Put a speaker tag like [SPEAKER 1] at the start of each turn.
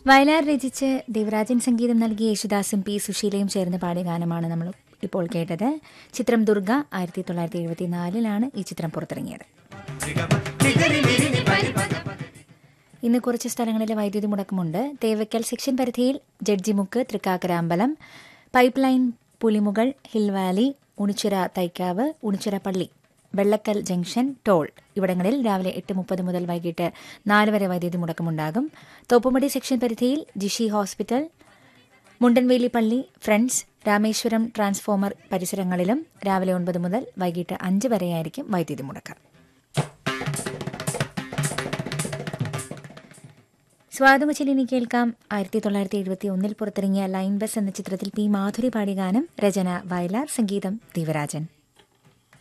[SPEAKER 1] വയലാർ രചിച്ച് ദേവരാജൻ സംഗീതം നൽകിയ യേശുദാസും പി സുശീലയും ചേർന്ന് പാടിയ ഗാനമാണ് നമ്മൾ ഇപ്പോൾ കേട്ടത് ചിത്രം ദുർഗ ആയിരത്തി തൊള്ളായിരത്തി എഴുപത്തിനാലിലാണ് ഈ ചിത്രം പുറത്തിറങ്ങിയത് ഇന്ന് കുറച്ച് സ്ഥലങ്ങളിലെ വൈദ്യുതി മുടക്കമുണ്ട് തേവയ്ക്കൽ സെക്ഷൻ പരിധിയിൽ ജഡ്ജിമുക്ക് തൃക്കാക്കര അമ്പലം pipe line Pulimukal hill valley Unichira Thaikkavu Unichira പള്ളി വെള്ളക്കൽ ജംഗ്ഷൻ ടോൾ ഇവിടങ്ങളിൽ രാവിലെ എട്ട് മുപ്പത് മുതൽ വൈകിട്ട് നാല് വരെ വൈദ്യുതി മുടക്കമുണ്ടാകും തോപ്പുമടി സെക്ഷൻ പരിധിയിൽ ജിഷി ഹോസ്പിറ്റൽ മുണ്ടൻവേലി പള്ളി ഫ്രണ്ട്സ് രാമേശ്വരം ട്രാൻസ്ഫോമർ പരിസരങ്ങളിലും രാവിലെ ഒൻപത് മുതൽ വൈകിട്ട് അഞ്ച് വരെയായിരിക്കും വൈദ്യുതി മുടക്കം സ്വാതമച്ചിലിനി കേൾക്കാം ആയിരത്തി തൊള്ളായിരത്തി എഴുപത്തി ഒന്നിൽ പുറത്തിറങ്ങിയ ലൈൻ ബസ് എന്ന ചിത്രത്തിൽ പി മാധുരി പാടിയ ഗാനം രചന വയലാർ സംഗീതം ദിവരാജൻ